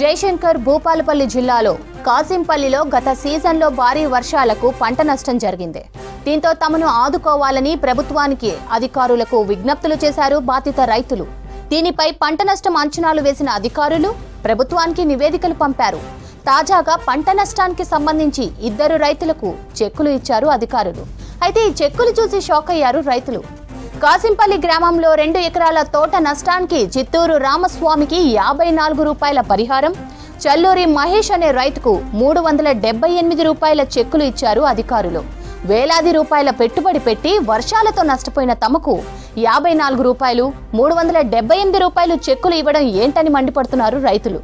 జయశంకర్ భూపాలపల్లి జిల్లాలో కాసింపల్లిలో గత సీజన్లో భారీ వర్షాలకు పంట నష్టం జరిగింది దీంతో తమను ఆదుకోవాలని ప్రభుత్వానికి అధికారులకు విజ్ఞప్తులు చేశారు బాధిత రైతులు దీనిపై పంట నష్టం అంచనాలు వేసిన అధికారులు ప్రభుత్వానికి నివేదికలు పంపారు తాజాగా పంట నష్టానికి సంబంధించి ఇద్దరు రైతులకు చెక్కులు ఇచ్చారు అధికారులు అయితే ఈ చెక్కులు చూసి షాక్ అయ్యారు రైతులు కాసింపల్లి గ్రామంలో రెండు ఎకరాల తోట నష్టానికి చిత్తూరు రామస్వామికి యాభై నాలుగు రూపాయల పరిహారం చల్లూరి మహేష్ అనే రైతుకు మూడు వందల డెబ్బై ఎనిమిది రూపాయల చెక్కులు ఇచ్చారు అధికారులు వేలాది రూపాయల పెట్టుబడి పెట్టి వర్షాలతో నష్టపోయిన తమకు యాభై నాలుగు రూపాయలు మూడు వందల డెబ్బై ఎనిమిది రూపాయలు చెక్కులు ఇవ్వడం ఏంటని మండిపడుతున్నారు రైతులు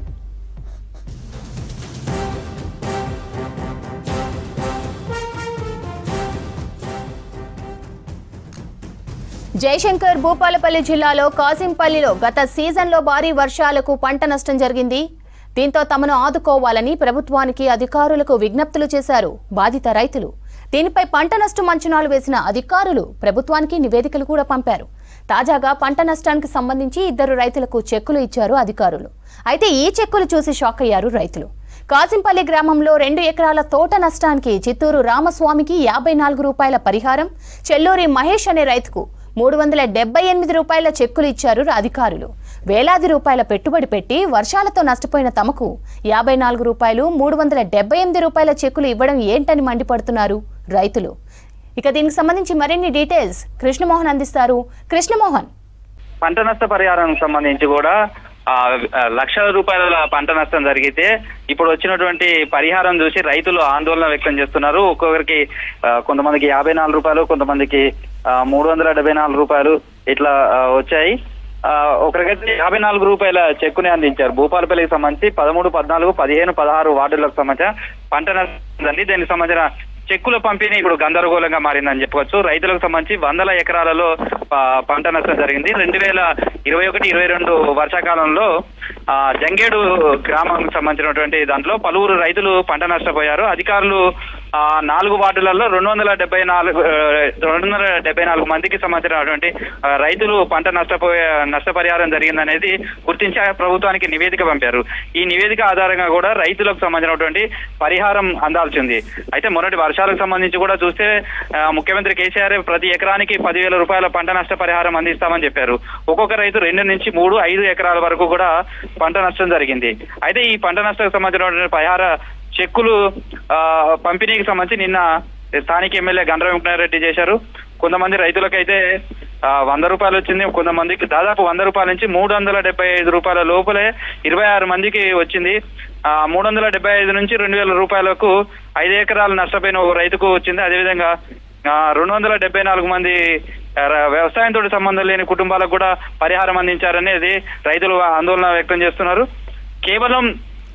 జయశంకర్ భూపాలపల్లి జిల్లాలో కాసింపల్లిలో గత సీజన్లో భారీ వర్షాలకు పంట నష్టం జరిగింది దీంతో తమను ఆదుకోవాలని ప్రభుత్వానికి అధికారులకు విజ్ఞప్తులు చేశారు బాధిత రైతులు దీనిపై పంట నష్టం అంచనాలు వేసిన అధికారులు ప్రభుత్వానికి నివేదికలు కూడా పంపారు తాజాగా పంట నష్టానికి సంబంధించి ఇద్దరు రైతులకు చెక్కులు ఇచ్చారు అధికారులు అయితే ఈ చెక్కులు చూసి షాక్ అయ్యారు రైతులు కాసింపల్లి గ్రామంలో రెండు ఎకరాల తోట నష్టానికి చిత్తూరు రామస్వామికి యాభై నాలుగు రూపాయల పరిహారం చెల్లూరి మహేష్ అనే రైతుకు మూడు వందల డెబ్బై ఎనిమిది రూపాయల చెక్కులు ఇచ్చారు అధికారులు వేలాది రూపాయల పెట్టుబడి పెట్టి వర్షాలతో నష్టపోయిన తమకు యాభై నాలుగు రూపాయలు మూడు వందల డెబ్బై ఎనిమిది రూపాయల చెక్కులు ఇవ్వడం ఏంటని మండిపడుతున్నారు రైతులు ఇక దీనికి సంబంధించి మరిన్ని డీటెయిల్స్ కృష్ణమోహన్ అందిస్తారు కృష్ణమోహన్ పంట నష్ట పరిహారానికి సంబంధించి కూడా ఆ, ఆ, లక్షల రూపాయల పంట నష్టం జరిగితే ఇప్పుడు వచ్చినటువంటి పరిహారం చూసి రైతులు ఆందోళన వ్యక్తం చేస్తున్నారు ఒక్కొక్కరికి ఆ, కొంతమందికి యాభై నాలుగు రూపాయలు కొంతమందికి మూడు వందల డెబ్బై నాలుగు రూపాయలు ఇట్లా ఆ, వచ్చాయి ఆ, ఒకరికైతే యాభై నాలుగు రూపాయల చెక్కుని అందించారు భూపాలపల్లికి సంబంధించి పదమూడు పద్నాలుగు పదిహేను పదహారు వార్డులకు సంబంధించిన పంట నష్టం జరిగింది. దీనికి సంబంధించిన చెక్కుల పంపిణీ ఇప్పుడు గందరగోళంగా మారిందని చెప్పవచ్చు రైతులకు సంబంధించి వందల ఎకరాలలో ఆ, పంట నష్టం జరిగింది రెండు వేల ఇరవై ఒకటి ఇరవై రెండు వర్షాకాలంలో ఆ, జంగేడు గ్రామానికి సంబంధించినటువంటి దాంట్లో పలువురు రైతులు పంట నష్టపోయారు అధికారులు ఆ, నాలుగు వార్డులలో రెండు వందల డెబ్బై నాలుగు ఆ, రెండు వందల డెబ్బై నాలుగు మందికి సంబంధించినటువంటి ఆ, రైతులు పంట నష్టపోయే నష్టపరిహారం జరిగిందనేది గుర్తించి ఆ ప్రభుత్వానికి నివేదిక పంపారు ఈ నివేదిక ఆధారంగా కూడా రైతులకు సంబంధించినటువంటి పరిహారం అందాల్సి ఉంది అయితే మొన్నటి వర్షాలకు సంబంధించి కూడా చూస్తే ఆ, ముఖ్యమంత్రి కేసీఆర్ ప్రతి ఎకరానికి పదివేల రూపాయల పంట నష్ట పరిహారం అందిస్తామని చెప్పారు ఒక్కొక్క రైతు రెండు నుంచి మూడు ఐదు ఎకరాల వరకు కూడా పంట నష్టం జరిగింది అయితే ఈ పంట నష్టం సంబంధించినటువంటి పరిహార చెక్కులు ఆ, పంపిణీకి సంబంధించి నిన్న స్థానిక ఎమ్మెల్యే గండ్ర వెంకటారెడ్డి చేశారు కొంతమంది రైతులకైతే ఆ, వంద రూపాయలు వచ్చింది కొంతమందికి దాదాపు వంద రూపాయల నుంచి మూడు వందల డెబ్బై ఐదు రూపాయల లోపలే ఇరవై ఆరు మందికి వచ్చింది ఆ, మూడు వందల డెబ్బై ఐదు నుంచి రెండు వేల రూపాయలకు ఐదు ఎకరాలు నష్టపోయిన ఒక రైతుకు వచ్చింది అదేవిధంగా ఆ, రెండు వందల డెబ్బై నాలుగు మంది ఆ, ర- వ్యవసాయంతో సంబంధం లేని కుటుంబాలకు కూడా పరిహారం అందించారనేది రైతులు ఆందోళన వ్యక్తం చేస్తున్నారు కేవలం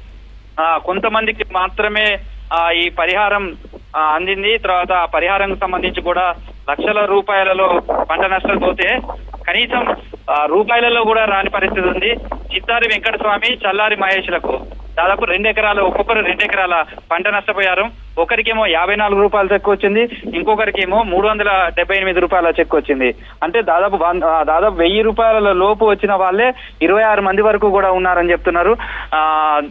ఆ, కొంతమందికి మాత్రమే ఆ, ఈ పరిహారం ఆ, అందింది తర్వాత ఆ పరిహారం సంబంధించి కూడా లక్షల రూపాయలలో పంట నష్టం పోతే కనీసం ఆ, రూపాయలలో కూడా రాని పరిస్థితి ఉంది చిత్తారి వెంకటస్వామి చల్లారి మహేష్లకు దాదాపు రెండు ఎకరాలు ఒక్కొక్కరు రెండు ఎకరాల పంట నష్టపోయారు ఒకరికేమో యాభై నాలుగు రూపాయల చెక్కు వచ్చింది ఇంకొకరికేమో మూడు వందల డెబ్బై ఎనిమిది రూపాయల చెక్కు వచ్చింది అంటే దాదాపు వన్- ఆ, దాదాపు వెయ్యి రూపాయల లోపు వచ్చిన వాళ్ళే ఇరవై ఆరు మంది వరకు కూడా ఉన్నారని చెప్తున్నారు ఆ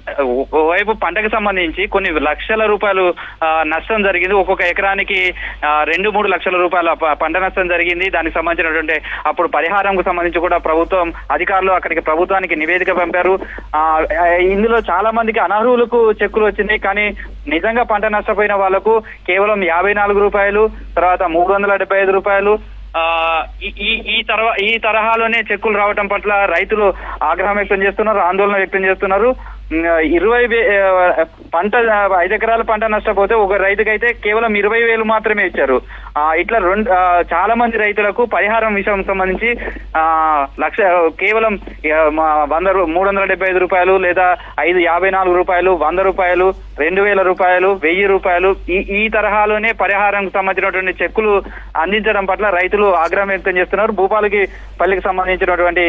ఓవైపు పంటకు సంబంధించి కొన్ని లక్షల రూపాయలు ఆ, నష్టం జరిగింది ఒక్కొక్క ఎకరానికి ఆ, రెండు మూడు లక్షల రూపాయల ప- పంట నష్టం జరిగింది దానికి సంబంధించినటువంటి అప్పుడు పరిహారంకు సంబంధించి కూడా ప్రభుత్వం అధికారులు అక్కడికి ప్రభుత్వానికి నివేదిక పంపారు ఆ, ఆ, ఇందులో చాలా మందికి అనర్హులకు చెక్కులు వచ్చినాయి కానీ నిజంగా పంట నష్టపోయిన వాళ్లకు కేవలం యాభై నాలుగు రూపాయలు తర్వాత మూడు వందల డెబ్బై ఐదు రూపాయలు ఆ, ఈ- ఈ ఈ తరహా ఈ తరహాలోనే చెక్కులు రావటం పట్ల రైతులు ఆగ్రహం వ్యక్తం చేస్తున్నారు ఆందోళన వ్యక్తం చేస్తున్నారు ఉమ్, ఇరవై వే ఆ, పంట ఆ, ఐదు ఎకరాల పంట నష్టపోతే ఒక రైతుకైతే కేవలం ఇరవై వేలు మాత్రమే ఇచ్చారు ఆ, ఇట్లా రెండు ఆ, చాలా మంది రైతులకు పరిహారం విషయం సంబంధించి ఆ, లక్ష కేవలం ఆ, మా వంద రూ- మూడు వందల డెబ్బై ఐదు రూపాయలు లేదా ఐదు యాభై నాలుగు రూపాయలు వంద రూపాయలు రెండు వేల రూపాయలు వెయ్యి రూపాయలు ఈ ఈ తరహాలోనే పరిహారం సంబంధించినటువంటి చెక్కులు అందించడం పట్ల రైతులు ఆగ్రహం వ్యక్తం చేస్తున్నారు భూపాలకి పల్లికి సంబంధించినటువంటి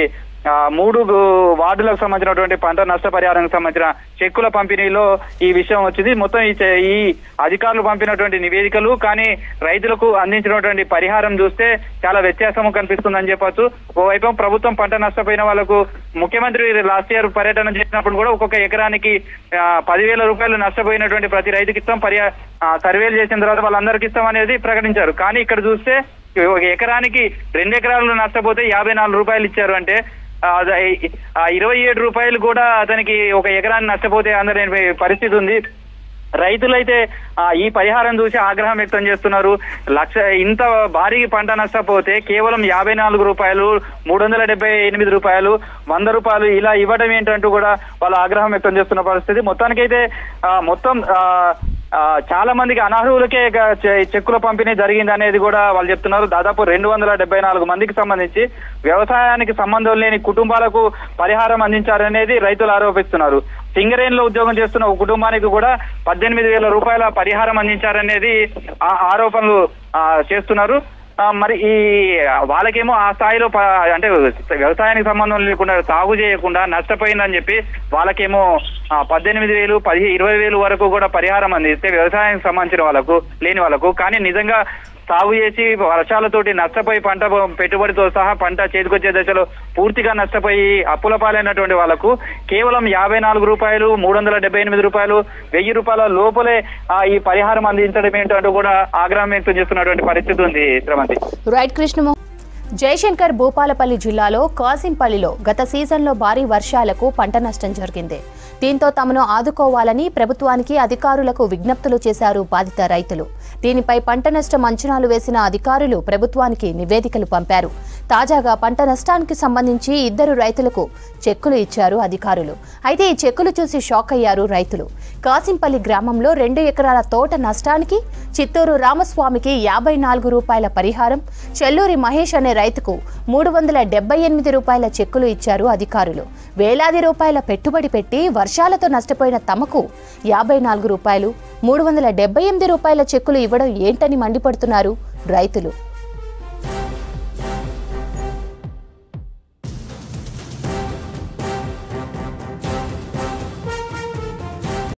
ఆ, మూడు వార్డులకు సంబంధించినటువంటి పంట నష్టపరిహారానికి సంబంధించిన చెక్కుల పంపిణీలో ఈ విషయం వచ్చింది మొత్తం ఈ చే- ఈ అధికారులు పంపినటువంటి నివేదికలు కానీ రైతులకు అందించినటువంటి పరిహారం చూస్తే చాలా వ్యత్యాసం కనిపిస్తుందని చెప్పొచ్చు ఓవైపు ప్రభుత్వం పంట నష్టపోయిన వాళ్ళకు ముఖ్యమంత్రి లాస్ట్ ఇయర్ పర్యటన చేసినప్పుడు కూడా ఒక్కొక్క ఎకరానికి ఆ, పదివేల రూపాయలు నష్టపోయినటువంటి ప్రతి రైతుకి ఇస్తాం పర్యా ఆ, సర్వేలు చేసిన తర్వాత వాళ్ళందరికీ ఇస్తాం అనేది ప్రకటించారు కానీ ఇక్కడ చూస్తే ఒక ఎకరానికి రెండు ఎకరాలు నష్టపోతే యాభై నాలుగు రూపాయలు ఇచ్చారు అంటే ఆ, అది- ఆ ఇరవై ఏడు రూపాయలు కూడా అతనికి ఒక ఎకరాన్ని నష్టపోతే అందరి పరిస్థితి ఉంది రైతులైతే ఆ, ఈ పరిహారం చూసి ఆగ్రహం వ్యక్తం చేస్తున్నారు లక్ష ఇంత భారీ పంట నష్టపోతే కేవలం యాభై నాలుగు రూపాయలు మూడు వందల డెబ్బై ఎనిమిది రూపాయలు వంద రూపాయలు ఇలా ఇవ్వడం ఏంటంటూ కూడా వాళ్ళు ఆగ్రహం వ్యక్తం చేస్తున్న పరిస్థితి మొత్తానికైతే ఆ, మొత్తం ఆ, ఆ, చాలా మందికి అనర్హులకే ఇక చె- చెక్కుల పంపిణీ జరిగింది అనేది కూడా వాళ్ళు చెప్తున్నారు దాదాపు రెండు వందల డెబ్బై నాలుగు మందికి సంబంధించి వ్యవసాయానికి సంబంధం లేని కుటుంబాలకు పరిహారం అందించారనేది రైతులు ఆరోపిస్తున్నారు సింగరేణిలో ఉద్యోగం చేస్తున్న ఒక కుటుంబానికి కూడా పద్దెనిమిది వేల రూపాయల పరిహారం అందించారనేది ఆ ఆరోపణలు ఆ, చేస్తున్నారు ఆ, మరి ఈ వాళ్ళకేమో ఆ స్థాయిలో ప- అంటే వ్యవసాయానికి సంబంధం లేకుండా సాగు చేయకుండా నష్టపోయిందని చెప్పి వాళ్ళకేమో ఆ, పద్దెనిమిది వేలు పది ఇరవై వేలు వరకు కూడా పరిహారం అందిస్తే వ్యవసాయానికి సంబంధించిన వాళ్ళకు లేని వాళ్ళకు కానీ నిజంగా సాగు చేసి వర్షాలతోటి నష్టపోయి పంట పెట్టుబడితో సహా పంట చేతికొచ్చే దశలో పూర్తిగా నష్టపోయి అప్పుల పాలైనటువంటి వాళ్ళకు కేవలం యాభై నాలుగు రూపాయలు మూడు వందల డెబ్బై ఎనిమిది రూపాయలు వెయ్యి రూపాయల లోపలే ఆ, ఈ పరిహారం అందించడం ఏంటంటూ కూడా ఆగ్రహం వ్యక్తం చేస్తున్నటువంటి పరిస్థితి ఉంది శ్రవంతి రైట్ కృష్ణమో జయశంకర్ భూపాలపల్లి జిల్లాలో కాసింపల్లిలో గత సీజన్లో భారీ వర్షాలకు పంట నష్టం జరిగింది దీంతో తమను ఆదుకోవాలని ప్రభుత్వానికి అధికారులకు విజ్ఞప్తులు చేశారు బాధిత రైతులు దీనిపై పంట నష్టం అంచనాలు వేసిన అధికారులు ప్రభుత్వానికి నివేదికలు పంపారు తాజాగా పంట నష్టానికి సంబంధించి ఇద్దరు రైతులకు చెక్కులు ఇచ్చారు అధికారులు అయితే ఈ చెక్కులు చూసి షాక్ అయ్యారు రైతులు కాసింపల్లి గ్రామంలో రెండు ఎకరాల తోట నష్టానికి చిత్తూరు రామస్వామికి యాభై నాలుగు రూపాయల పరిహారం చెల్లూరి మహేష్ అనే రైతుకు మూడు వందల డెబ్బై ఎనిమిది రూపాయల చెక్కులు ఇచ్చారు అధికారులు వేలాది రూపాయల పెట్టుబడి పెట్టి వర్షాలతో నష్టపోయిన తమకు యాభై నాలుగు రూపాయలు మూడు వందల డెబ్బై ఎనిమిది రూపాయల చెక్కులు ఇవ్వడం ఏంటని మండిపడుతున్నారు రైతులు